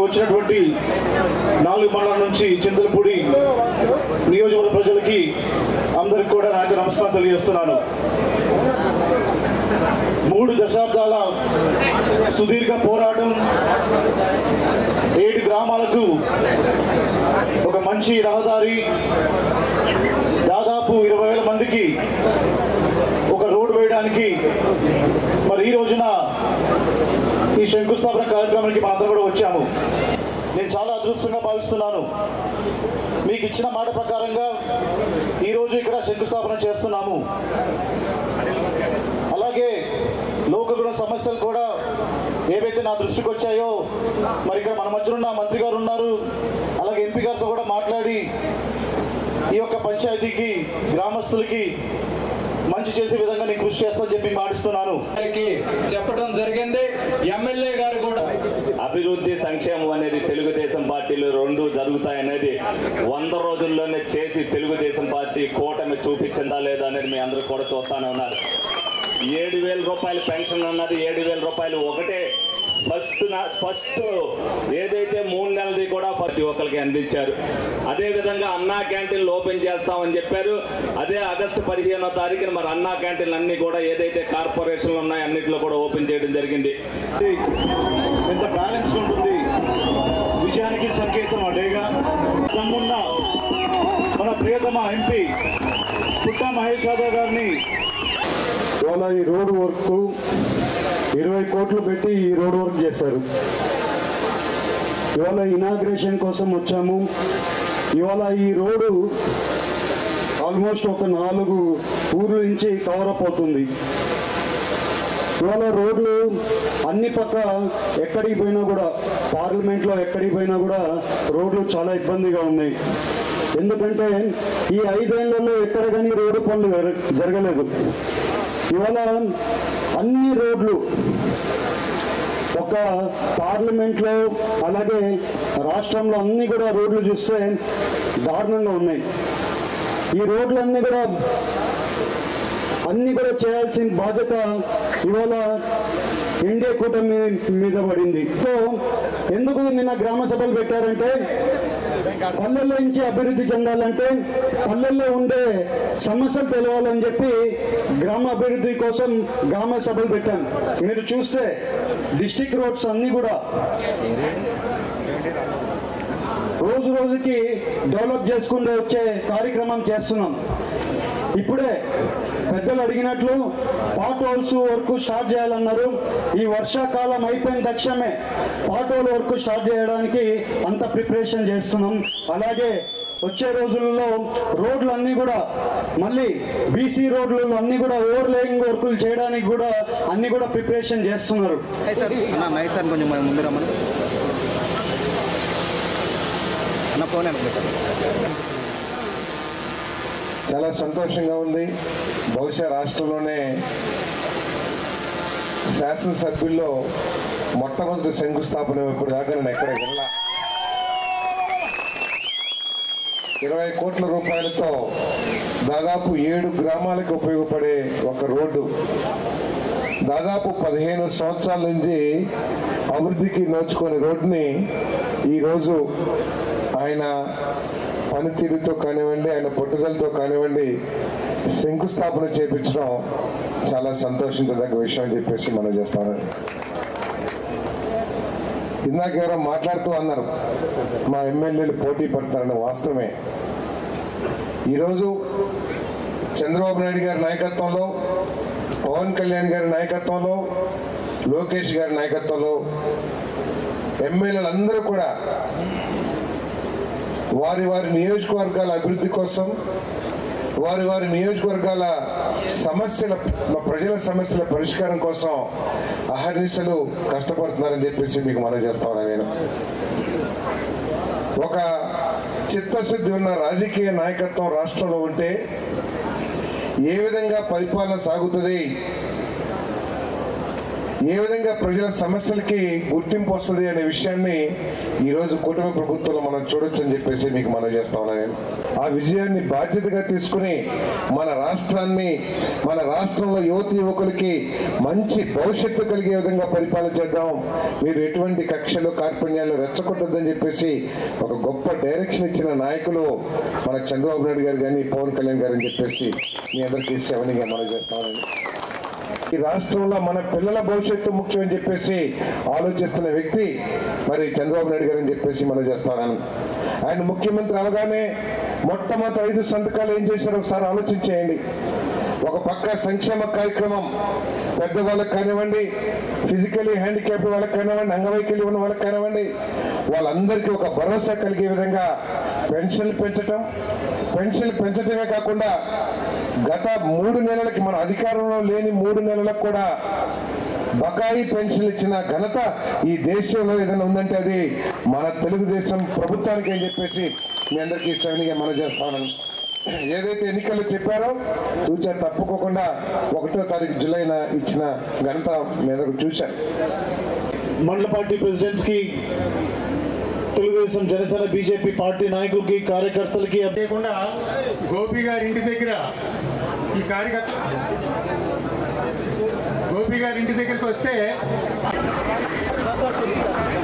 వచ్చినటువంటి నాలుగు మండలం నుంచి చింతలపూడి నియోజకవర్గ ప్రజలకి అందరికి కూడా నాకు నమస్కారం తెలియజేస్తున్నాను మూడు దశాబ్దాల సుదీర్ఘ పోరాటం ఏడు గ్రామాలకు ఒక మంచి రహదారి దాదాపు ఇరవై వేల మందికి ఒక రోడ్డు వేయడానికి మరి ఈ రోజున ఈ శంకుస్థాపన కార్యక్రమానికి మాత్రం కూడా వచ్చాము నేను చాలా అదృష్టంగా భావిస్తున్నాను మీకు ఇచ్చిన మాట ప్రకారంగా ఈరోజు ఇక్కడ శంకుస్థాపన చేస్తున్నాము అలాగే లోకగుణ సమస్యలు కూడా ఏవైతే నా దృష్టికి వచ్చాయో మరి ఇక్కడ మన మధ్యలో ఉన్న మంత్రి గారు ఉన్నారు అలాగే ఎంపీ గారితో కూడా మాట్లాడి ఈ యొక్క పంచాయతీకి గ్రామస్తులకి మంచి చేసే విధంగా నేను కృషి చేస్తానని చెప్పి మాటిస్తున్నాను గారికి చెప్పడం జరిగింది ఎమ్మెల్యే గారు కూడా అభివృద్ధి సంక్షేమం అనేది తెలుగుదేశం పార్టీలు రెండు జరుగుతాయనేది వంద రోజుల్లోనే చేసి తెలుగుదేశం పార్టీ కూటమి చూపించిందా లేదా అనేది మీ అందరూ కూడా చూస్తానే ఉన్నారు ఏడు వేల రూపాయల పెన్షన్ అన్నది ఏడు వేల రూపాయలు ఒకటే ఫస్ట్ నా- ఫస్ట్ ఏదైతే మూడు నెలది కూడా ప్రతి ఒక్కరికి అందించారు అదే విధంగా అన్నా క్యాంటీన్లు ఓపెన్ చేస్తామని చెప్పారు అదే ఆగస్టు పదిహేనో తారీఖున మరి అన్నా క్యాంటీన్లు అన్ని కూడా ఏదైతే కార్పొరేషన్లు ఉన్నాయో అన్నింటిలో కూడా ఓపెన్ చేయడం జరిగింది ఎంత బ్యాలెన్స్ ఉంటుంది విజయానికి సంకేతం అడేగా తమ్మున్న మన ప్రియతమ ఎంపీ పుట్ట మహేష్ యాదవ్ గారిని ఇవాళ ఈ రోడ్ వర్క్ ఇరవై కోట్లు పెట్టి ఈ రోడ్ వర్క్ చేశారు ఇవాళ ఇనాగ్రేషన్ కోసం వచ్చాము ఇవాళ ఈ రోడ్డు ఆల్మోస్ట్ ఒక నాలుగు ఊర్ల నుంచి కవర్ అప్ అవుతుంది ఇవాళ రోడ్లు అన్ని పక్క ఎక్కడికి పోయినా కూడా పార్లమెంట్లో ఎక్కడికి పోయినా కూడా రోడ్లు చాలా ఇబ్బందిగా ఉన్నాయి ఎందుకంటే ఈ ఐదేళ్లలో ఎక్కడ కానీ రోడ్డు పనులు జర- జరగలేదు ఇవాళ అన్ని రోడ్లు ఒక పార్లమెంట్లో అలాగే రాష్ట్రంలో అన్ని కూడా రోడ్లు చూస్తే దారుణంగా ఉన్నాయి ఈ రోడ్లన్నీ కూడా అన్ని కూడా చేయాల్సిన బాధ్యత ఇవాళ ఎన్డీఏ కూటమి మీద పడింది సో ఎందుకు నిన్న గ్రామ సభలు పెట్టారంటే పల్లెల్లో నుంచి అభివృద్ధి చెందాలంటే పల్లెల్లో ఉండే సమస్యలు తెలవాలని చెప్పి గ్రామ అభివృద్ధి కోసం గ్రామ సభలు పెట్టాం మీరు చూస్తే డిస్టిక్ రోడ్స్ అన్ని కూడా రోజు రోజుకి డెవలప్ చేసుకుంటూ వచ్చే కార్యక్రమం చేస్తున్నాం ఇప్పుడే పెద్దలు అడిగినట్లు పాట్ హోల్స్ వర్క్ స్టార్ట్ చేయాలన్నారు ఈ వర్షాకాలం అయిపోయిన తక్షణమే పాట్ హోల్ వర్క్ స్టార్ట్ చేయడానికి అంత ప్రిపరేషన్ చేస్తున్నాం అలాగే వచ్చే రోజుల్లో రోడ్లు అన్నీ కూడా మళ్ళీ బీసీ రోడ్లు అన్నీ కూడా ఓవర్లేయింగ్ వర్కులు చేయడానికి కూడా అన్ని కూడా ప్రిపరేషన్ చేస్తున్నారు అన్న నైట్ సార్ కొంచెం మన ముందు రమ్మని అన్న ఫోన్ వెనక పెట్టారు చాలా సంతోషంగా ఉంది బహుశా రాష్ట్రంలోనే శాసనసభ్యుల్లో మొట్టమొదటి శంకుస్థాపన ఇప్పుడు దాకా నేను ఎక్కడ వెళ్ళా ఇరవై కోట్ల రూపాయలతో దాదాపు ఏడు గ్రామాలకు ఉపయోగపడే ఒక రోడ్డు దాదాపు పదిహేను సంవత్సరాల నుంచి అభివృద్ధికి నోచుకునే రోడ్డుని ఈరోజు ఆయన పనితీరుతో కానివ్వండి ఆయన పట్టుదలతో కానివ్వండి శంకుస్థాపన చేపించడం చాలా సంతోషించదగ్గ విషయం అని చెప్పేసి మనం చేస్తాను ఇందాక ఎవరో మాట్లాడుతూ అన్నారు మా ఎమ్మెల్యేలు పోటీ పడతారని వాస్తవమే ఈరోజు చంద్రబాబు నాయుడు గారి నాయకత్వంలో పవన్ కళ్యాణ్ గారి నాయకత్వంలో లోకేష్ గారి నాయకత్వంలో ఎమ్మెల్యేలు అందరూ కూడా వారి వారి నియోజకవర్గాల అభివృద్ధి కోసం వారి వారి నియోజకవర్గాల సమస్యల ప్రజల సమస్యల పరిష్కారం కోసం అహర్నిశలు కష్టపడుతున్నారని చెప్పేసి మీకు మనం చేస్తా ఉన్నా నేను ఒక చిత్తశుద్ధి ఉన్న రాజకీయ నాయకత్వం రాష్ట్రంలో ఉంటే ఏ విధంగా పరిపాలన సాగుతుంది ఏ విధంగా ప్రజల సమస్యలకి గుర్తింపు వస్తుంది అనే విషయాన్ని ఈరోజు కుటుంబ ప్రభుత్వంలో మనం చూడొచ్చు అని చెప్పేసి మీకు మనం చేస్తా ఉన్నాను నేను. ఆ విజయాన్ని బాధ్యతగా తీసుకుని మన రాష్ట్రాన్ని మన రాష్ట్రంలో యువతి యువకులకి మంచి భవిష్యత్తు కలిగే విధంగా పరిపాలన చేద్దాం మీరు ఎటువంటి కక్షలు కార్పణ్యాలు రెచ్చగొట్టొద్దని చెప్పేసి ఒక గొప్ప డైరెక్షన్ ఇచ్చిన నాయకులు మన చంద్రబాబు నాయుడు గారు కానీ పవన్ కళ్యాణ్ గారు అని చెప్పేసి మీ అందరికీ సెవెన్గా మనం చేస్తామని ఈ రాష్ట్రంలో మన పిల్లల భవిష్యత్తు ముఖ్యం అని చెప్పేసి ఆలోచిస్తున్న వ్యక్తి మరి చంద్రబాబు నాయుడు గారు అని చెప్పేసి మనం చేస్తున్నాను ఆయన ముఖ్యమంత్రి అవగానే మొట్టమొదటి ఐదు సంతకాలు ఏం చేశారో ఒకసారి ఆలోచించేయండి ఒక పక్క సంక్షేమ కార్యక్రమం పెద్దవాళ్ళకి కానివ్వండి ఫిజికలీ హ్యాండిక్యాప్ వాళ్ళకి కానివ్వండి అంగవైకల్యం ఉన్న వాళ్ళకి కానివ్వండి వాళ్ళందరికీ ఒక భరోసా కలిగే విధంగా పెన్షన్లు పెంచటం పెన్షన్లు పెంచడమే కాకుండా గత మూడు నెలలకి మన అధికారంలో లేని మూడు నెలలకు కూడా బకాయి పెన్షన్లు ఇచ్చిన ఘనత ఈ దేశంలో ఏదైనా ఉందంటే అది మన తెలుగుదేశం ప్రభుత్వానికి అని చెప్పేసి మీ అందరికీ శ్రేణిగా మనం చేస్తాను ఏదైతే ఎన్నికల్లో చెప్పారో చూచా తప్పుకోకుండా ఒకటో తారీఖు జూలైన ఇచ్చిన ఘనత మీ అందరూ చూశారు మండల పార్టీ ప్రెసిడెంట్స్ కి తెలుగుదేశం జనసేన బీజేపీ పార్టీ నాయకులకి కార్యకర్తలకి లేకుండా గోపి గారి ఇంటి దగ్గర ఈ కార్యకర్త గోపి గారి ఇంటి దగ్గరికి వస్తే